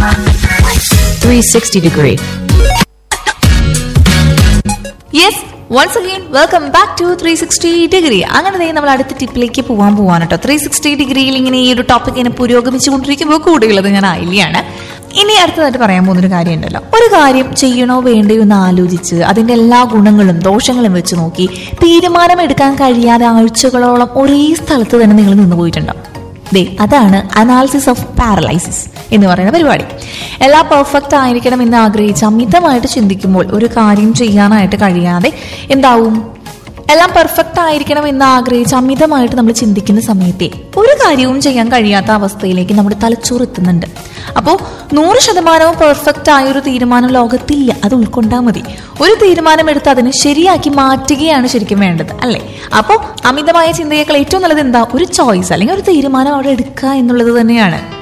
360 degree. Yes once again welcome back to three sixty degree അങ്ങനെ ദേ നമ്മൾ അടുത്ത ടിപ്പിലേക്ക് പോകാൻ പോവാണ് കേട്ടോ ത്രീ സിക്സ്റ്റി ഡിഗ്രിയിൽ ഇങ്ങനെ ഈ ഒരു ടോപ്പിക് ഇങ്ങനെ പുരോഗമിച്ചുകൊണ്ടിരിക്കുമ്പോൾ കൂടെയുള്ളത് ഞാൻ ആയില്യാണ് ഇനി അടുത്തതായിട്ട് പറയാൻ പോകുന്നൊരു കാര്യം ഉണ്ടല്ലോ ഒരു കാര്യം ചെയ്യണോ വേണ്ടയോ എന്ന് ആലോചിച്ച് അതിന്റെ എല്ലാ ഗുണങ്ങളും ദോഷങ്ങളും വെച്ച് നോക്കി തീരുമാനമെടുക്കാൻ കഴിയാതെ ആഴ്ചകളോളം ഒരേ സ്ഥലത്ത് തന്നെ നിങ്ങൾ നിന്ന് പോയിട്ടുണ്ടാവും ദേ അതാണ് അനാലിസിസ് ഓഫ് പാരലൈസിസ് എന്ന് പറയുന്ന പരിപാടി എല്ലാം പെർഫെക്റ്റ് ആയിരിക്കണം എന്ന് ആഗ്രഹിച്ച് അമിതമായിട്ട് ചിന്തിക്കുമ്പോൾ ഒരു കാര്യം ചെയ്യാനായിട്ട് കഴിയാതെ എന്താവും എല്ലാം പെർഫെക്റ്റ് ആയിരിക്കണം എന്ന് ആഗ്രഹിച്ച് അമിതമായിട്ട് നമ്മൾ ചിന്തിക്കുന്ന സമയത്തെ ഒരു കാര്യവും ചെയ്യാൻ കഴിയാത്ത അവസ്ഥയിലേക്ക് നമ്മുടെ തലച്ചോറ് എത്തുന്നുണ്ട് അപ്പോൾ നൂറ് ശതമാനവും പെർഫെക്റ്റ് ആയ ഒരു തീരുമാനം ലോകത്തില്ല അത് ഉൾക്കൊണ്ടാൽ മതി ഒരു തീരുമാനം എടുത്ത് അതിനെ ശരിയാക്കി മാറ്റുകയാണ് ശരിക്കും വേണ്ടത് അല്ലേ അപ്പോൾ അമിതമായ ചിന്തയേക്കാൾ ഏറ്റവും നല്ലത് എന്താ ഒരു ചോയ്സ് അല്ലെങ്കിൽ ഒരു തീരുമാനം അവിടെ എടുക്കുക എന്നുള്ളത് തന്നെയാണ്